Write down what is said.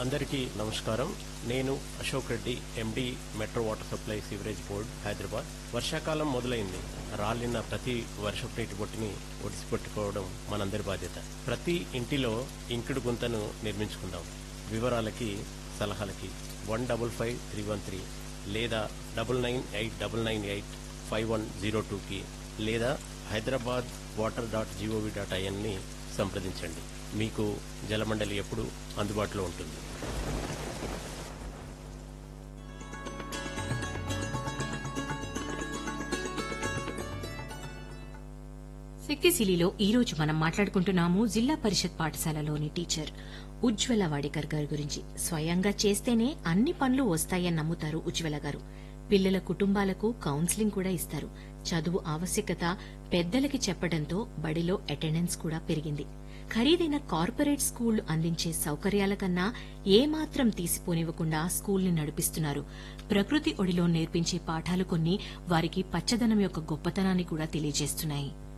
అందరికీ నమస్కారం నేను Ashok Reddy MD metro water supply sewerage board Hyderabad వర్షాకాలం మొదలైంది రాలిన ప్రతి వర్షపు నీటి బొట్టుని ఒడిసిపెట్టుకోవడం మనందరి బాధ్యత ప్రతి ఇంటిలో ఇంకుడు గుంతను నిర్మించుకుందాం వివరాలకి సలహాలకి one double five three one three లేదా double nine eight double nine eight five one zero టూకి లేదా Hyderabad water dot GOV dot ఐఎన్ని సంప్రదించండి మీకు జలమండలి ఎప్పుడు అందుబాటులో ఉంటుంది శక్తిశిలిలో ఈ రోజు మనం మాట్లాడుకుంటున్నాము జిల్లా పరిషత్ పాఠశాలలోని టీచర్ ఉజ్వల వాడికర్ గారి గురించి స్వయంగా చేస్తేనే అన్ని పనులు వస్తాయని నమ్ముతారు ఉజ్వల గారు పిల్లల కుటుంబాలకు కౌన్సిలింగ్ కూడా ఇస్తారు చదువు ఆవశ్యకత పెద్దలకి చెప్పడంతో బడిలో అటెండెన్స్ కూడా పెరిగింది ఖరీదైన కార్పొరేట్ స్కూల్ అందించే సౌకర్యాల కన్నా ఏమాత్రం తీసిపోనివ్వకుండా స్కూల్ని నడిపిస్తున్నారు ప్రకృతి ఒడిలో నేర్పించే పాఠాలు కొన్ని వారికి పచ్చదనం యొక్క గొప్పతనాన్ని కూడా తెలియజేస్తున్నాయి